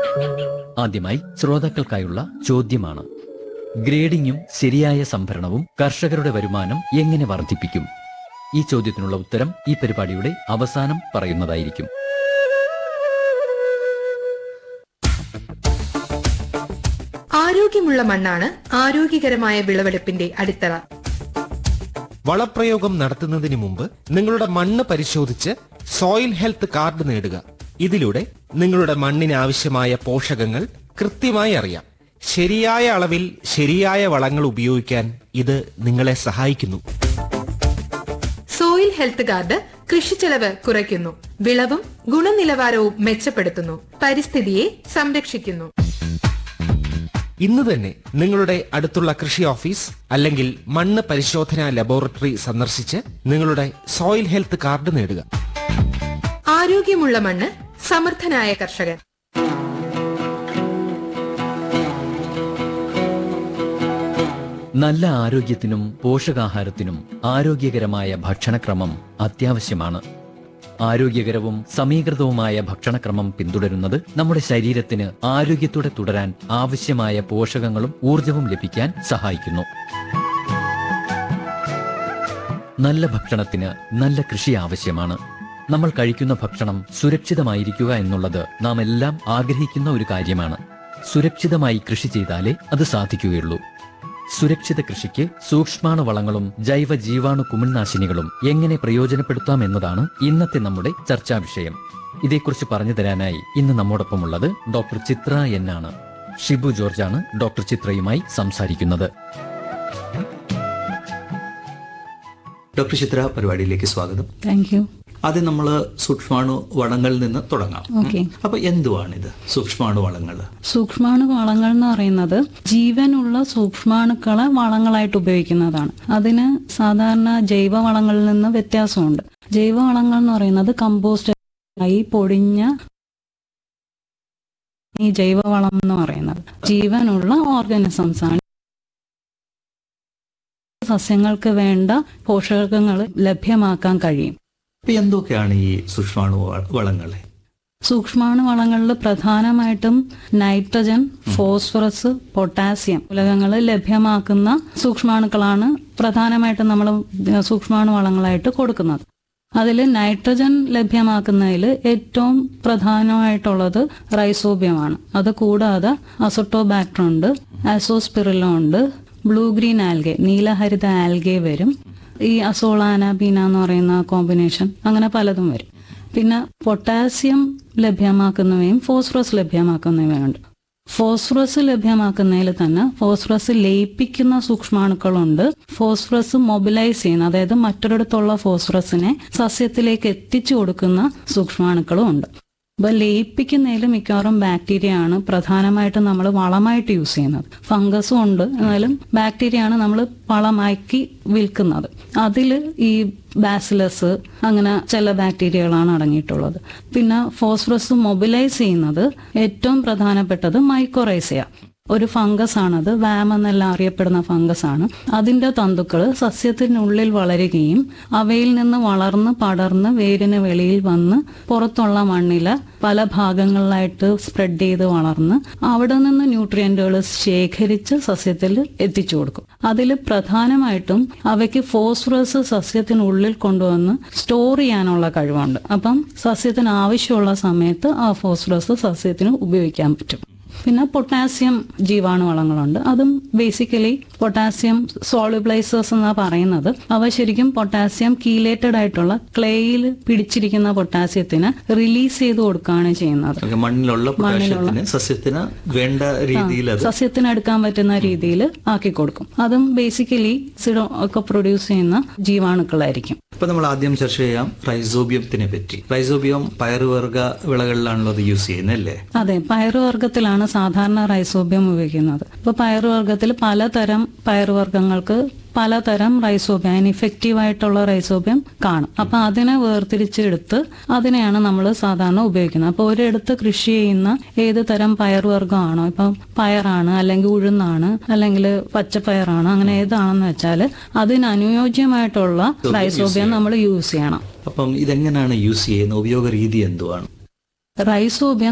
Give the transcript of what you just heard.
ആദ്യമായി ശ്രോതാക്കൾക്കായുള്ള ചോദ്യമാണ് ഗ്രേഡിങ്ങും ശരിയായ സംഭരണവും കർഷകരുടെ വരുമാനം എങ്ങനെ വർദ്ധിപ്പിക്കും ഈ ചോദ്യത്തിനുള്ള ഉത്തരം ഈ പരിപാടിയുടെ അവസാനം പറയുന്നതായിരിക്കും ആരോഗ്യമുള്ള മണ്ണാണ് ആരോഗ്യകരമായ വിളവെടുപ്പിന്റെ അടിത്തറ വളപ്രയോഗം നടത്തുന്നതിന് മുമ്പ് നിങ്ങളുടെ മണ്ണ് പരിശോധിച്ച് സോയിൽ ഹെൽത്ത് കാർഡ് നേടുക ഇതിലൂടെ നിങ്ങളുടെ മണ്ണിന് ആവശ്യമായ പോഷകങ്ങൾ കൃത്യമായി അറിയാം ശരിയായ അളവിൽ ശരിയായ വളങ്ങൾ ഉപയോഗിക്കാൻ ഇത് നിങ്ങളെ സഹായിക്കുന്നു സോയിൽ ഹെൽത്ത് കാർഡ് കൃഷിച്ചെലവ് കുറയ്ക്കുന്നു വിളവും ഗുണനിലവാരവും മെച്ചപ്പെടുത്തുന്നു പരിസ്ഥിതിയെ സംരക്ഷിക്കുന്നു ഇന്ന് തന്നെ നിങ്ങളുടെ അടുത്തുള്ള കൃഷി ഓഫീസ് അല്ലെങ്കിൽ മണ്ണ് പരിശോധനാ ലബോറട്ടറി സന്ദർശിച്ച് നിങ്ങളുടെ സോയിൽ ഹെൽത്ത് കാർഡ് നേടുക ആരോഗ്യമുള്ള മണ്ണ് സമർത്ഥനായ കർഷകൻ നല്ല ആരോഗ്യത്തിനും പോഷകാഹാരത്തിനും ആരോഗ്യകരമായ ഭക്ഷണക്രമം അത്യാവശ്യമാണ് ആരോഗ്യകരവും സമീകൃതവുമായ ഭക്ഷണക്രമം പിന്തുടരുന്നത് നമ്മുടെ ശരീരത്തിന് ആരോഗ്യത്തോടെ തുടരാൻ ആവശ്യമായ പോഷകങ്ങളും ഊർജവും ലഭിക്കാൻ സഹായിക്കുന്നു നല്ല ഭക്ഷണത്തിന് നല്ല കൃഷി ആവശ്യമാണ് നമ്മൾ കഴിക്കുന്ന ഭക്ഷണം സുരക്ഷിതമായിരിക്കുക എന്നുള്ളത് നാം എല്ലാം ആഗ്രഹിക്കുന്ന ഒരു കാര്യമാണ് സുരക്ഷിതമായി കൃഷി ചെയ്താലേ അത് സാധിക്കുകയുള്ളൂ സുരക്ഷിത കൃഷിക്ക് സൂക്ഷ്മാണു വളങ്ങളും ജൈവ ജീവാണു കുമിൾനാശിനികളും എങ്ങനെ പ്രയോജനപ്പെടുത്താം എന്നതാണ് ഇന്നത്തെ നമ്മുടെ ചർച്ചാ വിഷയം ഇതേക്കുറിച്ച് പറഞ്ഞു തരാനായി ഇന്ന് നമ്മോടൊപ്പമുള്ളത് ഡോക്ടർ ചിത്ര എന്നാണ് ഷിബു ജോർജാണ് ഡോക്ടർ ചിത്രയുമായി സംസാരിക്കുന്നത് ഡോക്ടർ ചിത്ര പരിപാടിയിലേക്ക് സ്വാഗതം താങ്ക് യു ആദ്യം നമ്മൾ സൂക്ഷ്മാണു വളങ്ങളിൽ നിന്ന് തുടങ്ങാം ഓക്കെ അപ്പൊ എന്തുവാണിത് സൂക്ഷ്മാണു വളങ്ങൾ സൂക്ഷ്മാണു വളങ്ങൾ എന്ന് പറയുന്നത് ജീവനുള്ള സൂക്ഷ്മാണുക്കളെ വളങ്ങളായിട്ട് ഉപയോഗിക്കുന്നതാണ് അതിന് സാധാരണ ജൈവ വളങ്ങളിൽ നിന്ന് വ്യത്യാസമുണ്ട് ജൈവ വളങ്ങൾ എന്ന് പറയുന്നത് കമ്പോസ്റ്റ് ആയി പൊടിഞ്ഞ ഈ ജൈവവളം എന്ന് പറയുന്നത് ജീവനുള്ള ഓർഗാനിസംസ് ആണ് സസ്യങ്ങൾക്ക് വേണ്ട പോഷകങ്ങൾ ലഭ്യമാക്കാൻ കഴിയും അപ്പൊ എന്തൊക്കെയാണ് ഈ സൂക്ഷ്മാണു വ- വളങ്ങളെ സൂക്ഷ്മാണു വളങ്ങളിൽ പ്രധാനമായിട്ടും നൈട്രജൻ ഫോസ്ഫറസ് പൊട്ടാസ്യം മൂലകങ്ങൾ ലഭ്യമാക്കുന്ന സൂക്ഷ്മാണുക്കളാണ് പ്രധാനമായിട്ടും നമ്മൾ സൂക്ഷ്മാണു വളങ്ങളായിട്ട് കൊടുക്കുന്നത് അതിൽ നൈട്രജൻ ലഭ്യമാക്കുന്നതിൽ ഏറ്റവും പ്രധാനമായിട്ടുള്ളത് റൈസോബിയമാണ് അത് കൂടാതെ അസോട്ടോബാക്ടർ ഉണ്ട് ആസോസ്പിറിലോ ഉണ്ട് ബ്ലൂ ഗ്രീൻ ആൽഗെ നീലഹരിത ആൽഗെ വരും ഈ അസോളാന ബീന എന്ന് പറയുന്ന കോമ്പിനേഷൻ അങ്ങനെ പലതും വരും പിന്നെ പൊട്ടാസ്യം ലഭ്യമാക്കുന്നവയും ഫോസ്ഫറസ് ലഭ്യമാക്കുന്നവയും ഉണ്ട് ഫോസ്ഫറസ് ലഭ്യമാക്കുന്നതിൽ തന്നെ ഫോസ്ഫറസ് ലയിപ്പിക്കുന്ന സൂക്ഷ്മാണുക്കളുണ്ട് ഫോസ്ഫറസ് മൊബിലൈസ് ചെയ്യുന്ന അതായത് മറ്റൊരിടത്തുള്ള ഫോസ്ഫറസിനെ സസ്യത്തിലേക്ക് എത്തിച്ചു കൊടുക്കുന്ന സൂക്ഷ്മാണുക്കളും ഉണ്ട് അപ്പൊ ലയിപ്പിക്കുന്നതിൽ മിക്കവാറും ബാക്ടീരിയ ആണ് പ്രധാനമായിട്ടും നമ്മൾ വളമായിട്ട് യൂസ് ചെയ്യുന്നത് ഫംഗസും ഉണ്ട് എന്നാലും ബാക്ടീരിയ ആണ് നമ്മൾ വളമാക്കി വിൽക്കുന്നത് അതിൽ ഈ ബാസിലസ് അങ്ങനെ ചില ബാക്ടീരിയകളാണ് അടങ്ങിയിട്ടുള്ളത് പിന്നെ ഫോസ്ഫറസ് മൊബിലൈസ് ചെയ്യുന്നത് ഏറ്റവും പ്രധാനപ്പെട്ടത് മൈക്കോറൈസിയ ഒരു ഫംഗസ് ആണത് വാം എന്നെല്ലാം അറിയപ്പെടുന്ന ഫംഗസ് ആണ് അതിന്റെ തന്തുക്കൾ സസ്യത്തിനുള്ളിൽ വളരുകയും അവയിൽ നിന്ന് വളർന്ന് പടർന്ന് വേരിന് വെളിയിൽ വന്ന് പുറത്തുള്ള മണ്ണില് പല ഭാഗങ്ങളിലായിട്ട് സ്പ്രെഡ് ചെയ്ത് വളർന്ന് അവിടെ നിന്ന് ന്യൂട്രിയന്റുകൾ ശേഖരിച്ച് സസ്യത്തിൽ എത്തിച്ചു കൊടുക്കും അതിൽ പ്രധാനമായിട്ടും അവയ്ക്ക് ഫോസ്ഫറസ് സസ്യത്തിനുള്ളിൽ കൊണ്ടുവന്ന് സ്റ്റോർ ചെയ്യാനുള്ള കഴിവുണ്ട് അപ്പം സസ്യത്തിന് ആവശ്യമുള്ള സമയത്ത് ആ ഫോസ്ഫറസ് സസ്യത്തിന് ഉപയോഗിക്കാൻ പറ്റും പിന്നെ പൊട്ടാസ്യം ജീവാണുവളങ്ങളുണ്ട് അതും ബേസിക്കലി പൊട്ടാസ്യം സോളിബിളൈസേഴ്സ് എന്നാ പറയുന്നത് അവ ശരിക്കും പൊട്ടാസ്യം കീലേറ്റഡ് ആയിട്ടുള്ള ക്ലേയിൽ പിടിച്ചിരിക്കുന്ന പൊട്ടാസ്യത്തിന് റിലീസ് ചെയ്ത് കൊടുക്കുകയാണ് ചെയ്യുന്നത് ഒക്കെ മണ്ണിലുള്ള പൊട്ടാഷ്യത്തിന് സസ്യത്തിന് വേണ്ട രീതിയിൽ അത് സസ്യത്തിന് എടുക്കാൻ പറ്റുന്ന രീതിയിൽ ആക്കി കൊടുക്കും അതും ബേസിക്കലി സിഡോ ഒക്കെ പ്രൊഡ്യൂസ് ചെയ്യുന്ന ജീവാണുക്കളായിരിക്കും ഇപ്പൊ നമ്മൾ ആദ്യം ചർച്ച ചെയ്യാം റൈസോബിയത്തിനെ പറ്റി റൈസോബിയം പയറുവർഗ വിളകളിലാണല്ലോ അത് യൂസ് ചെയ്യുന്നത് അല്ലേ അതെ പയറുവർഗത്തിലാണ് സാധാരണ റൈസോബിയം ഉപയോഗിക്കുന്നത് ഇപ്പൊ പയറുവർഗത്തിൽ പലതരം പയറുവർഗ്ഗങ്ങൾക്ക് പലതരം റൈസോബിയം അതിന് ഇഫക്റ്റീവ് ആയിട്ടുള്ള റൈസോബിയം കാണും അപ്പൊ അതിനെ വേർതിരിച്ചെടുത്ത് അതിനെയാണ് നമ്മൾ സാധാരണ ഉപയോഗിക്കുന്നത് അപ്പൊ ഒരിടത്ത് കൃഷി ചെയ്യുന്ന ഏത് തരം പയറുവർഗ്ഗമാണോ ഇപ്പം പയറാണ് അല്ലെങ്കിൽ ഉഴുന്നാണ് അല്ലെങ്കിൽ പച്ചപ്പയറാണ് അങ്ങനെ ഏതാണെന്ന് വെച്ചാൽ അതിന് അനുയോജ്യമായിട്ടുള്ള റൈസോബിയം നമ്മൾ യൂസ് ചെയ്യണം അപ്പം ഇതെങ്ങനെയാണ് യൂസ് ചെയ്യുന്നത് ഉപയോഗ രീതി എന്തുവാണ് റൈസോബിയം